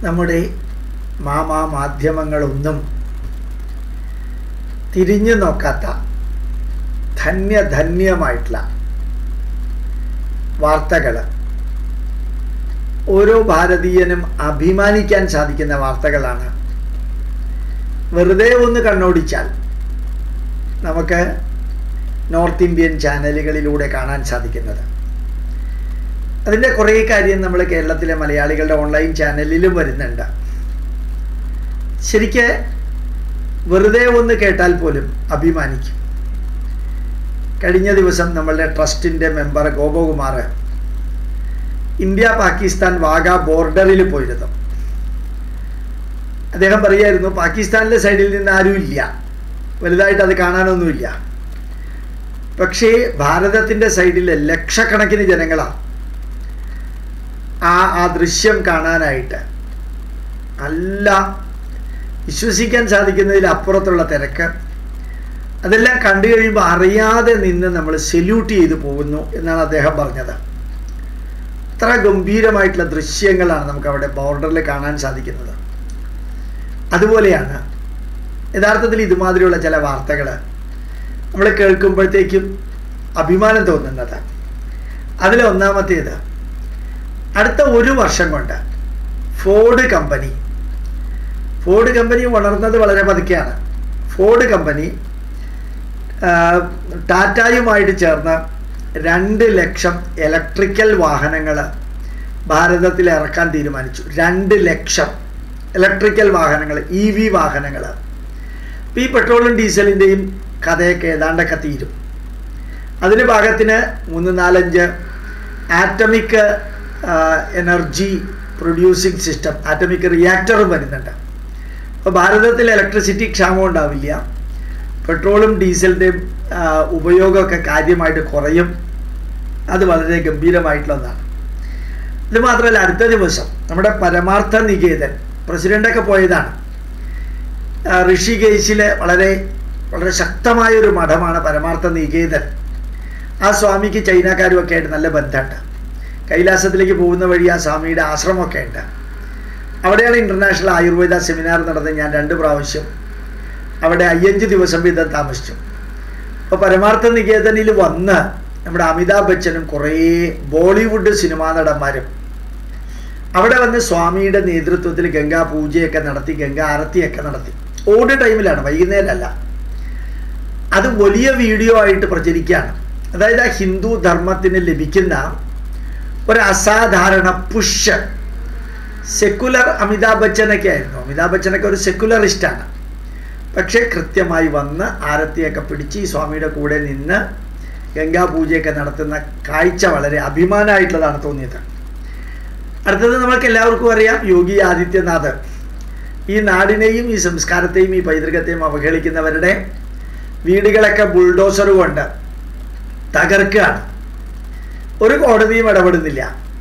നമ്മുടെ മാമാ മാധ്യമങ്ങളൊന്നും തിരിഞ്ഞു നോക്കാത്ത ധന്യധന്യമായിട്ടുള്ള വാർത്തകൾ ഓരോ ഭാരതീയനും അഭിമാനിക്കാൻ സാധിക്കുന്ന വാർത്തകളാണ് വെറുതെ ഒന്ന് കണ്ണോടിച്ചാൽ നമുക്ക് നോർത്ത് ഇന്ത്യൻ ചാനലുകളിലൂടെ കാണാൻ സാധിക്കുന്നത് അതിൻ്റെ കുറേ കാര്യം നമ്മൾ കേരളത്തിലെ മലയാളികളുടെ ഓൺലൈൻ ചാനലിലും വരുന്നുണ്ട് ശരിക്ക് വെറുതെ ഒന്ന് കേട്ടാൽ പോലും അഭിമാനിക്കും കഴിഞ്ഞ ദിവസം നമ്മളുടെ ട്രസ്റ്റിൻ്റെ മെമ്പർ ഗോപകുമാർ ഇന്ത്യ പാകിസ്ഥാൻ വാഗ ബോർഡറിൽ പോയിരുന്നു അദ്ദേഹം പറയായിരുന്നു പാകിസ്ഥാനിലെ സൈഡിൽ നിന്ന് ആരും ഇല്ല വലുതായിട്ട് അത് കാണാനൊന്നുമില്ല പക്ഷേ ഭാരതത്തിൻ്റെ സൈഡിൽ ലക്ഷക്കണക്കിന് ജനങ്ങളാണ് ആ ആ ദൃശ്യം കാണാനായിട്ട് നല്ല വിശ്വസിക്കാൻ സാധിക്കുന്നതിൽ അപ്പുറത്തുള്ള തിരക്ക് അതെല്ലാം കണ്ടു കഴിയുമ്പോൾ അറിയാതെ നിന്ന് നമ്മൾ സെല്യൂട്ട് ചെയ്തു പോകുന്നു എന്നാണ് അദ്ദേഹം പറഞ്ഞത് അത്ര ഗംഭീരമായിട്ടുള്ള ദൃശ്യങ്ങളാണ് നമുക്ക് അവിടെ ബോർഡറിൽ കാണാൻ സാധിക്കുന്നത് അതുപോലെയാണ് യഥാർത്ഥത്തിൽ ഇതുമാതിരിയുള്ള ചില വാർത്തകൾ നമ്മൾ കേൾക്കുമ്പോഴത്തേക്കും അഭിമാനം തോന്നുന്നത് അതിൽ ഒന്നാമത്തേത് അടുത്ത ഒരു വർഷം കൊണ്ട് ഫോർഡ് കമ്പനി ഫോർഡ് കമ്പനി വളർന്നത് വളരെ പതുക്കെയാണ് ഫോർഡ് കമ്പനി ടാറ്റായുമായിട്ട് ചേർന്ന് രണ്ട് ലക്ഷം ഇലക്ട്രിക്കൽ വാഹനങ്ങൾ ഭാരതത്തിൽ ഇറക്കാൻ തീരുമാനിച്ചു രണ്ട് ലക്ഷം ഇലക്ട്രിക്കൽ വാഹനങ്ങൾ ഇ വി വാഹനങ്ങൾ ഇപ്പോൾ ഈ പെട്രോളും ഡീസലിൻ്റെയും കഥയൊക്കെ ഏതാണ്ടൊക്കെ തീരും അതിന് ഭാഗത്തിന് മൂന്ന് നാലഞ്ച് atomic energy producing system atomic റിയാക്ടറും വരുന്നുണ്ട് അപ്പോൾ ഭാരതത്തിൽ ഇലക്ട്രിസിറ്റി ക്ഷാമം ഉണ്ടാവില്ല പെട്രോളും ഡീസലിൻ്റെയും ഉപയോഗമൊക്കെ കാര്യമായിട്ട് കുറയും അത് വളരെ ഗംഭീരമായിട്ടുള്ളതാണ് ഇത് മാത്രമല്ല അടുത്ത ദിവസം നമ്മുടെ പരമാർത്ഥ നികേതൻ പ്രസിഡൻ്റൊക്കെ പോയതാണ് ഋഷികേശിലെ വളരെ വളരെ ശക്തമായൊരു മഠമാണ് പരമാർത്ഥ നികേതൻ ആ സ്വാമിക്ക് ചൈനക്കാരുമൊക്കെ ആയിട്ട് നല്ല ബന്ധമുണ്ട് കൈലാസത്തിലേക്ക് പോകുന്ന വഴി ആ സ്വാമിയുടെ ആശ്രമമൊക്കെ ഉണ്ട് അവിടെയാണ് ഇൻ്റർനാഷണൽ ആയുർവേദ സെമിനാർ നടന്നത് ഞാൻ രണ്ട് പ്രാവശ്യം അവിടെ അയ്യഞ്ച് ദിവസം വീതം താമസിച്ചു അപ്പോൾ പരമാർത്ഥ നികേതനിൽ വന്ന് നമ്മുടെ അമിതാഭ് ബച്ചനും കുറേ ബോളിവുഡ് സിനിമാ നടന്മാരും അവിടെ വന്ന് സ്വാമിയുടെ നേതൃത്വത്തിൽ ഗംഗാ പൂജയൊക്കെ നടത്തി ഗംഗാ ആരത്തിയൊക്കെ നടത്തി ഓട് ടൈമിലാണ് വൈകുന്നേരമല്ല അത് വലിയ വീഡിയോ ആയിട്ട് പ്രചരിക്കുകയാണ് അതായത് ആ ഹിന്ദു ധർമ്മത്തിന് ലഭിക്കുന്ന ഒരു അസാധാരണ പുഷ് സെക്കുലർ അമിതാഭ് ബച്ചനൊക്കെ ആയിരുന്നു അമിതാഭ് ബച്ചനൊക്കെ ഒരു സെക്കുലറിസ്റ്റാണ് പക്ഷേ കൃത്യമായി വന്ന് ആരത്തിയൊക്കെ പിടിച്ച് ഈ സ്വാമിയുടെ കൂടെ നിന്ന് ഗംഗാ പൂജയൊക്കെ നടത്തുന്ന കാഴ്ച വളരെ അഭിമാനമായിട്ടുള്ളതാണ് തോന്നിയത് അടുത്തത് നമ്മൾക്ക് എല്ലാവർക്കും അറിയാം യോഗി ആദിത്യനാഥ് ഈ നാടിനെയും ഈ സംസ്കാരത്തെയും ഈ പൈതൃകത്തെയും അവഹേളിക്കുന്നവരുടെ വീടുകളൊക്കെ ബുൾഡോസർ കൊണ്ട് തകർക്കുകയാണ് ഒരു കോടതിയും ഇടപെടുന്നില്ല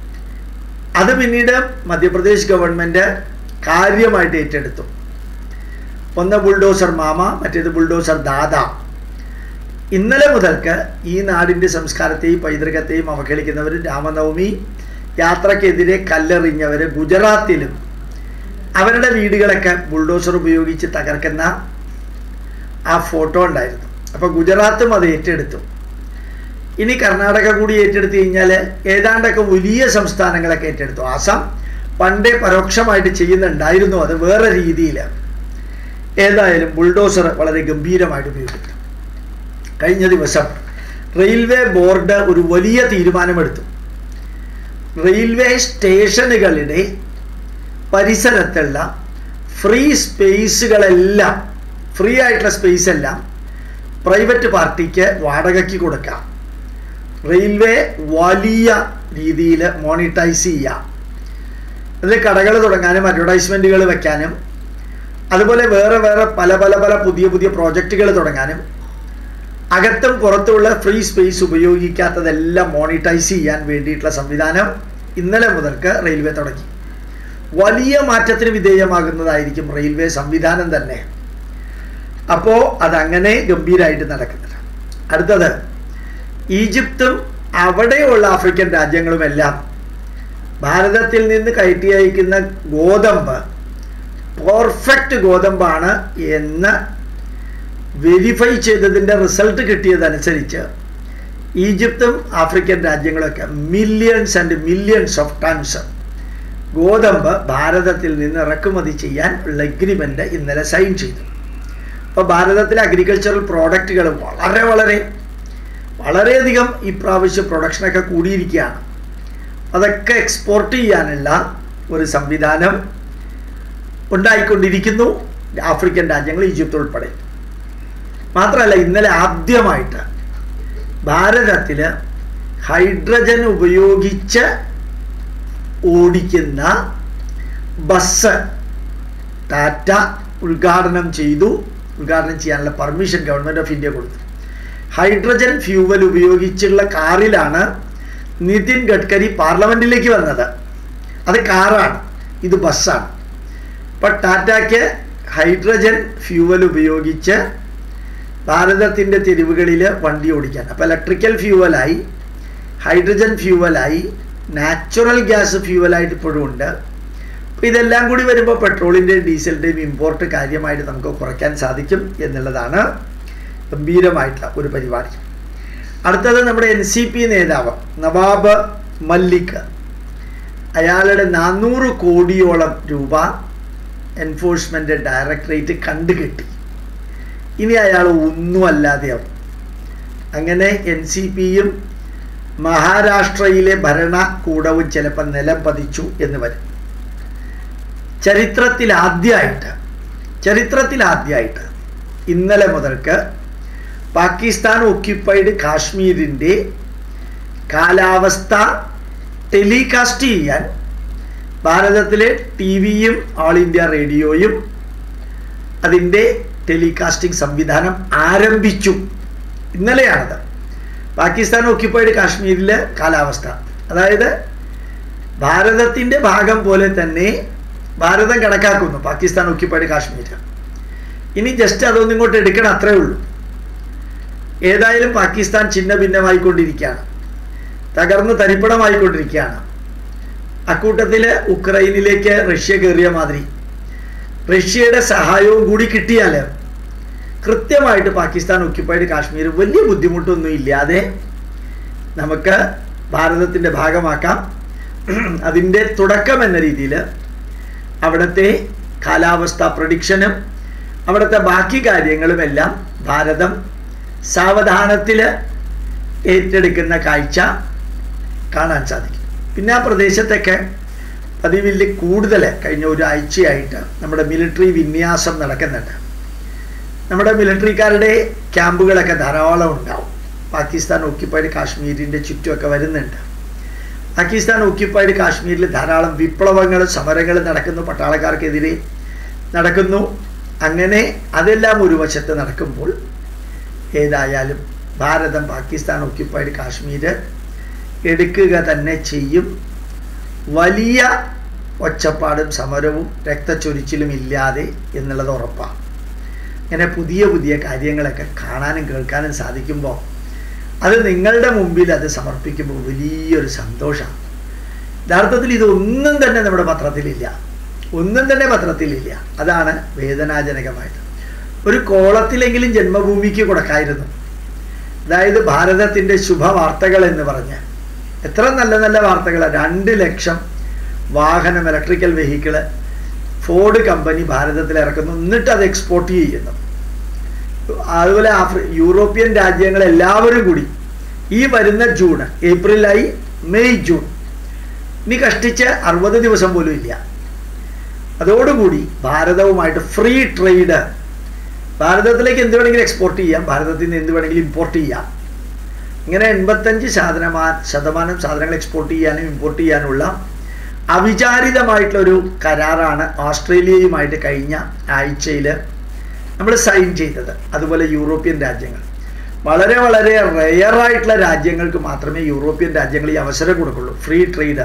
അത് പിന്നീട് മധ്യപ്രദേശ് ഗവൺമെൻറ് കാര്യമായിട്ട് ഏറ്റെടുത്തു ഒന്ന് ബുൾഡോസർ മാമ മറ്റേത് ബുൾഡോസർ ദാദ ഇന്നലെ മുതൽക്ക് ഈ നാടിൻ്റെ സംസ്കാരത്തെയും പൈതൃകത്തെയും അവഹേളിക്കുന്നവർ രാമനവമി യാത്രക്കെതിരെ കല്ലെറിഞ്ഞവർ ഗുജറാത്തിലും അവരുടെ വീടുകളൊക്കെ ബുൾഡോസർ ഉപയോഗിച്ച് തകർക്കുന്ന ആ ഫോട്ടോ ഉണ്ടായിരുന്നു അപ്പോൾ ഗുജറാത്തും അത് ഏറ്റെടുത്തു ഇനി കർണാടക കൂടി ഏറ്റെടുത്തു കഴിഞ്ഞാൽ ഏതാണ്ടൊക്കെ വലിയ സംസ്ഥാനങ്ങളൊക്കെ ഏറ്റെടുത്തു ആസാം പണ്ടേ പരോക്ഷമായിട്ട് ചെയ്യുന്നുണ്ടായിരുന്നു അത് വേറെ രീതിയിൽ ഏതായാലും ബുൾഡോസർ വളരെ ഗംഭീരമായിട്ട് ഉപയോഗിക്കുന്നു കഴിഞ്ഞ ദിവസം റെയിൽവേ ബോർഡ് ഒരു വലിയ തീരുമാനമെടുത്തു റെയിൽവേ സ്റ്റേഷനുകളുടെ പരിസരത്തുള്ള ഫ്രീ സ്പേസുകളെല്ലാം ഫ്രീ ആയിട്ടുള്ള സ്പേസ് എല്ലാം പ്രൈവറ്റ് പാർട്ടിക്ക് വാടകയ്ക്ക് കൊടുക്കാം റെയിൽവേ വലിയ രീതിയിൽ മോണിറ്റൈസ് ചെയ്യാം അതിൽ കടകൾ തുടങ്ങാനും അഡ്വർടൈസ്മെൻറ്റുകൾ വെക്കാനും അതുപോലെ വേറെ വേറെ പല പല പല പുതിയ പുതിയ പ്രോജക്റ്റുകൾ തുടങ്ങാനും അകത്തും പുറത്തുമുള്ള ഫ്രീ സ്പേസ് ഉപയോഗിക്കാത്തതെല്ലാം മോണിറ്റൈസ് ചെയ്യാൻ വേണ്ടിയിട്ടുള്ള സംവിധാനം ഇന്നലെ മുതൽക്ക് റെയിൽവേ തുടങ്ങി വലിയ മാറ്റത്തിന് വിധേയമാകുന്നതായിരിക്കും റെയിൽവേ സംവിധാനം തന്നെ അപ്പോൾ അതങ്ങനെ ഗംഭീരമായിട്ട് നടക്കുന്നുണ്ട് അടുത്തത് ഈജിപ്തും അവിടെയുള്ള ആഫ്രിക്കൻ രാജ്യങ്ങളുമെല്ലാം ഭാരതത്തിൽ നിന്ന് കയറ്റി അയക്കുന്ന ഗോതമ്പ് പെർഫെക്റ്റ് ഗോതമ്പാണ് എന്ന് വെരിഫൈ ചെയ്തതിൻ്റെ റിസൾട്ട് കിട്ടിയതനുസരിച്ച് ഈജിപ്തും ആഫ്രിക്കൻ രാജ്യങ്ങളൊക്കെ millions and millions of tons ഗോതമ്പ് ഭാരതത്തിൽ നിന്ന് ഇറക്കുമതി ചെയ്യാൻ ഉള്ള എഗ്രിമെൻ്റ് ഇന്നലെ സൈൻ ചെയ്തു അപ്പോൾ ഭാരതത്തിലെ അഗ്രികൾച്ചറൽ പ്രോഡക്റ്റുകൾ വളരെ വളരെ വളരെയധികം ഇപ്രാവശ്യം പ്രൊഡക്ഷനൊക്കെ കൂടിയിരിക്കുകയാണ് അതൊക്കെ എക്സ്പോർട്ട് ചെയ്യാനുള്ള ഒരു സംവിധാനം ഉണ്ടായിക്കൊണ്ടിരിക്കുന്നു ആഫ്രിക്കൻ രാജ്യങ്ങൾ ഈജിപ്ത് ഉൾപ്പെടെ മാത്രമല്ല ഇന്നലെ ആദ്യമായിട്ട് ഭാരതത്തിൽ ഹൈഡ്രജൻ ഉപയോഗിച്ച് ഓടിക്കുന്ന ബസ് ടാറ്റ ഉദ്ഘാടനം ചെയ്തു ഉദ്ഘാടനം ചെയ്യാനുള്ള പെർമിഷൻ ഗവൺമെൻറ് ഓഫ് ഇന്ത്യ കൊടുത്തു ഹൈഡ്രജൻ ഫ്യൂവൽ ഉപയോഗിച്ചുള്ള കാറിലാണ് നിതിൻ ഗഡ്കരി പാർലമെൻറ്റിലേക്ക് വന്നത് അത് കാറാണ് ഇത് ബസ്സാണ് അപ്പം ടാറ്റയ്ക്ക് ഹൈഡ്രജൻ ഫ്യൂവൽ ഉപയോഗിച്ച് ഭാരതത്തിൻ്റെ തെരുവുകളിൽ വണ്ടി ഓടിക്കാൻ അപ്പോൾ ഇലക്ട്രിക്കൽ ഫ്യൂവലായി ഹൈഡ്രജൻ ഫ്യൂവലായി നാച്ചുറൽ ഗ്യാസ് ഫ്യൂവലായിട്ട് ഇപ്പോഴും ഉണ്ട് അപ്പോൾ ഇതെല്ലാം കൂടി വരുമ്പോൾ പെട്രോളിൻ്റെയും ഡീസലിൻ്റെയും ഇമ്പോർട്ട് കാര്യമായിട്ട് നമുക്ക് കുറയ്ക്കാൻ സാധിക്കും എന്നുള്ളതാണ് ഗംഭീരമായിട്ടുള്ള ഒരു പരിപാടി അടുത്തത് നമ്മുടെ എൻ സി പി നേതാവ് നവാബ് മല്ലിക് അയാളുടെ നാനൂറ് കോടിയോളം രൂപ എൻഫോഴ്സ്മെൻ്റ് ഡയറക്ടറേറ്റ് കണ്ടുകെട്ടി ഇനി അയാൾ ഒന്നും അല്ലാതെയാവും അങ്ങനെ എൻ സി പിയും മഹാരാഷ്ട്രയിലെ ഭരണകൂടവും ചിലപ്പോൾ നിലം പതിച്ചു എന്ന് വരും ചരിത്രത്തിൽ ആദ്യമായിട്ട് ചരിത്രത്തിൽ ആദ്യമായിട്ട് ഇന്നലെ മുതൽക്ക് പാകിസ്ഥാൻ ഒക്യുപ്പൈഡ് കാശ്മീരിൻ്റെ കാലാവസ്ഥ ടെലികാസ്റ്റ് ചെയ്യാൻ ഭാരതത്തിലെ ടി വിയും ഓൾ ഇന്ത്യ റേഡിയോയും അതിൻ്റെ ടെലികാസ്റ്റിംഗ് സംവിധാനം ആരംഭിച്ചു ഇന്നലെയാണത് പാകിസ്ഥാൻ ഒക്യുപ്പൈഡ് കാശ്മീരിലെ കാലാവസ്ഥ അതായത് ഭാരതത്തിൻ്റെ ഭാഗം പോലെ തന്നെ ഭാരതം കണക്കാക്കുന്നു പാകിസ്ഥാൻ ഒക്യുപ്പൈഡ് കാശ്മീർ ഇനി ജസ്റ്റ് അതൊന്നും ഇങ്ങോട്ട് എടുക്കണം അത്രേ ഉള്ളൂ ഏതായാലും പാകിസ്ഥാൻ ചിഹ്ന ഭിന്നമായിക്കൊണ്ടിരിക്കുകയാണ് തകർന്ന് തരിപ്പണമായിക്കൊണ്ടിരിക്കുകയാണ് അക്കൂട്ടത്തിൽ ഉക്രൈനിലേക്ക് റഷ്യ കയറിയ മാതിരി റഷ്യയുടെ സഹായവും കൂടി കിട്ടിയാൽ കൃത്യമായിട്ട് പാകിസ്ഥാൻ ഒക്യുപ്പൈഡ് കാശ്മീർ വലിയ ബുദ്ധിമുട്ടൊന്നും ഇല്ലാതെ നമുക്ക് ഭാരതത്തിൻ്റെ ഭാഗമാക്കാം അതിൻ്റെ തുടക്കം എന്ന രീതിയിൽ അവിടുത്തെ കാലാവസ്ഥ പ്രഡിക്ഷനും അവിടുത്തെ ബാക്കി കാര്യങ്ങളുമെല്ലാം ഭാരതം സാവധാനത്തിൽ ഏറ്റെടുക്കുന്ന കാഴ്ച കാണാൻ സാധിക്കും പിന്നെ ആ പ്രദേശത്തൊക്കെ പതിവിൽ കൂടുതൽ കഴിഞ്ഞ ഒരാഴ്ചയായിട്ട് നമ്മുടെ മിലിറ്ററി വിന്യാസം നടക്കുന്നുണ്ട് നമ്മുടെ മിലിറ്ററിക്കാരുടെ ക്യാമ്പുകളൊക്കെ ധാരാളം ഉണ്ടാവും പാകിസ്ഥാൻ ഓക്യുപ്പൈഡ് കാശ്മീരിൻ്റെ ചുറ്റുമൊക്കെ വരുന്നുണ്ട് പാകിസ്ഥാൻ ഓക്യുപ്പൈഡ് കാശ്മീരിൽ ധാരാളം വിപ്ലവങ്ങൾ സമരങ്ങൾ നടക്കുന്നു പട്ടാളക്കാർക്കെതിരെ നടക്കുന്നു അങ്ങനെ അതെല്ലാം ഒരു വശത്ത് നടക്കുമ്പോൾ ഏതായാലും ഭാരതം പാകിസ്ഥാൻ ഓക്യുപ്പൈഡ് കാശ്മീർ എടുക്കുക തന്നെ ചെയ്യും വലിയ ഒച്ചപ്പാടും സമരവും രക്തച്ചൊരിച്ചിലും ഇല്ലാതെ എന്നുള്ളത് ഉറപ്പാണ് ഇങ്ങനെ പുതിയ പുതിയ കാര്യങ്ങളൊക്കെ കാണാനും കേൾക്കാനും സാധിക്കുമ്പോൾ അത് നിങ്ങളുടെ മുമ്പിൽ അത് സമർപ്പിക്കുമ്പോൾ വലിയൊരു സന്തോഷമാണ് യഥാർത്ഥത്തിൽ ഇതൊന്നും തന്നെ നമ്മുടെ പത്രത്തിലില്ല ഒന്നും തന്നെ പത്രത്തിലില്ല അതാണ് വേദനാജനകമായിട്ട് ഒരു കോളത്തിലെങ്കിലും ജന്മഭൂമിക്ക് കൊടുക്കായിരുന്നു അതായത് ഭാരതത്തിൻ്റെ ശുഭവാർത്തകൾ എന്ന് പറഞ്ഞ് എത്ര നല്ല നല്ല വാർത്തകളാണ് രണ്ട് ലക്ഷം വാഹനം ഇലക്ട്രിക്കൽ വെഹിക്കിള് ഫോർഡ് കമ്പനി ഭാരതത്തിൽ ഇറക്കുന്നു എന്നിട്ട് അത് എക്സ്പോർട്ട് ചെയ്യുന്നു അതുപോലെ ആഫ്രി യൂറോപ്യൻ രാജ്യങ്ങൾ എല്ലാവരും കൂടി ഈ വരുന്ന ജൂൺ ഏപ്രിലായി മെയ് ജൂൺ ഇനി കഷ്ടിച്ച് അറുപത് ദിവസം പോലും ഇല്ല അതോടുകൂടി ഭാരതവുമായിട്ട് ഫ്രീ ട്രേഡ് ഭാരതത്തിലേക്ക് എന്ത് വേണമെങ്കിലും എക്സ്പോർട്ട് ചെയ്യാം ഭാരതത്തിൽ നിന്ന് എന്ത് വേണമെങ്കിലും ഇമ്പോർട്ട് ചെയ്യാം ഇങ്ങനെ എൺപത്തഞ്ച് ശതമാ ശതമാനം സാധനങ്ങൾ എക്സ്പോർട്ട് ചെയ്യാനും ഇമ്പോർട്ട് ചെയ്യാനുള്ള അവിചാരിതമായിട്ടുള്ളൊരു കരാറാണ് ഓസ്ട്രേലിയയുമായിട്ട് കഴിഞ്ഞ ആഴ്ചയിൽ നമ്മൾ സൈൻ ചെയ്തത് അതുപോലെ യൂറോപ്യൻ രാജ്യങ്ങൾ വളരെ വളരെ റെയറായിട്ടുള്ള രാജ്യങ്ങൾക്ക് മാത്രമേ യൂറോപ്യൻ രാജ്യങ്ങൾ ഈ അവസരം കൊടുക്കുള്ളൂ ഫ്രീ ട്രേഡ്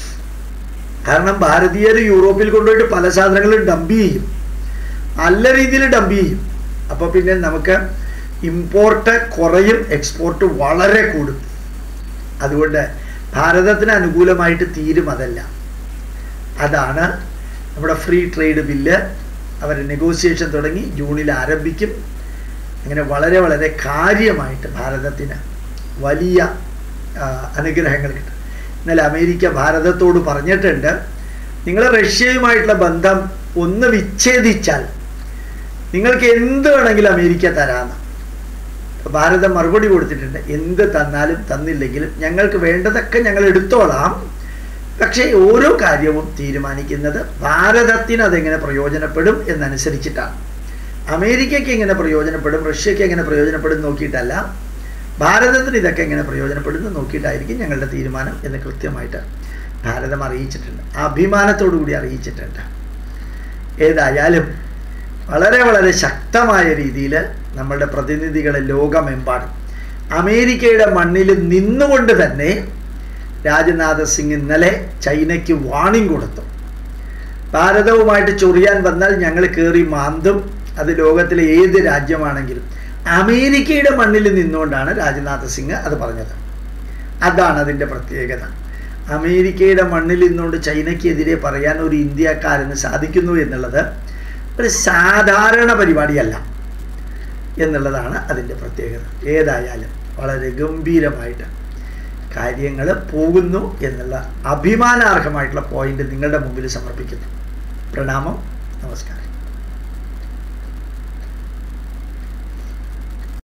കാരണം ഭാരതീയർ യൂറോപ്പിൽ കൊണ്ടുപോയിട്ട് പല സാധനങ്ങളും ഡംപ് ചെയ്യും നല്ല രീതിയിൽ ഡംപ് ചെയ്യും അപ്പോൾ പിന്നെ നമുക്ക് ഇമ്പോർട്ട് കുറയും എക്സ്പോർട്ട് വളരെ കൂടും അതുകൊണ്ട് ഭാരതത്തിന് അനുകൂലമായിട്ട് തീരും അതല്ല അതാണ് നമ്മുടെ ഫ്രീ ട്രേഡ് ബില്ല് അവർ നെഗോസിയേഷൻ തുടങ്ങി ജൂണിൽ ആരംഭിക്കും അങ്ങനെ വളരെ വളരെ കാര്യമായിട്ട് ഭാരതത്തിന് വലിയ ആ, അനുഗ്രഹങ്ങൾ കിട്ടും ഇന്നലെ അമേരിക്ക ഭാരതത്തോട് പറഞ്ഞിട്ടുണ്ട് നിങ്ങൾ റഷ്യയുമായിട്ടുള്ള ബന്ധം ഒന്ന് വിച്ഛേദിച്ചാൽ നിങ്ങൾക്ക് എന്ത് വേണമെങ്കിലും അമേരിക്ക തരാമെന്ന് ഭാരതം മറുപടി കൊടുത്തിട്ടുണ്ട് എന്ത് തന്നാലും തന്നില്ലെങ്കിലും ഞങ്ങൾക്ക് വേണ്ടതൊക്കെ ഞങ്ങൾ എടുത്തോളാം പക്ഷേ ഓരോ കാര്യവും തീരുമാനിക്കുന്നത് ഭാരതത്തിന് അതെങ്ങനെ പ്രയോജനപ്പെടും എന്നനുസരിച്ചിട്ടാണ് അമേരിക്കയ്ക്ക് എങ്ങനെ പ്രയോജനപ്പെടും റഷ്യക്ക് എങ്ങനെ പ്രയോജനപ്പെടും നോക്കിയിട്ടല്ല ഭാരതത്തിന് ഇതൊക്കെ എങ്ങനെ പ്രയോജനപ്പെടുന്നു നോക്കിയിട്ടായിരിക്കും ഞങ്ങളുടെ തീരുമാനം എന്ന് കൃത്യമായിട്ട് ഭാരതം അറിയിച്ചിട്ടുണ്ട് അഭിമാനത്തോടു കൂടി അറിയിച്ചിട്ടുണ്ട് ഏതായാലും വളരെ വളരെ ശക്തമായ രീതിയിൽ നമ്മളുടെ പ്രതിനിധികളെ ലോകമെമ്പാടും അമേരിക്കയുടെ മണ്ണിൽ നിന്നുകൊണ്ട് തന്നെ രാജ്നാഥ് സിംഗ് ഇന്നലെ ചൈനയ്ക്ക് വാണിംഗ് കൊടുത്തു ഭാരതവുമായിട്ട് ചൊറിയാൻ വന്നാൽ ഞങ്ങൾ കയറി മാന്തും അത് ലോകത്തിലെ ഏത് രാജ്യമാണെങ്കിലും അമേരിക്കയുടെ മണ്ണിൽ നിന്നുകൊണ്ടാണ് രാജ്നാഥ് സിംഗ് അത് പറഞ്ഞത് അതാണ് അതിൻ്റെ പ്രത്യേകത അമേരിക്കയുടെ മണ്ണിൽ നിന്നുകൊണ്ട് ചൈനയ്ക്കെതിരെ പറയാൻ ഒരു ഇന്ത്യക്കാരന് സാധിക്കുന്നു എന്നുള്ളത് ഒരു സാധാരണ പരിപാടിയല്ല എന്നുള്ളതാണ് അതിൻ്റെ പ്രത്യേകത ഏതായാലും വളരെ ഗംഭീരമായിട്ട് കാര്യങ്ങൾ പോകുന്നു എന്നുള്ള അഭിമാനാർഹമായിട്ടുള്ള പോയിന്റ് നിങ്ങളുടെ മുമ്പിൽ സമർപ്പിക്കുന്നു പ്രണാമം നമസ്കാരം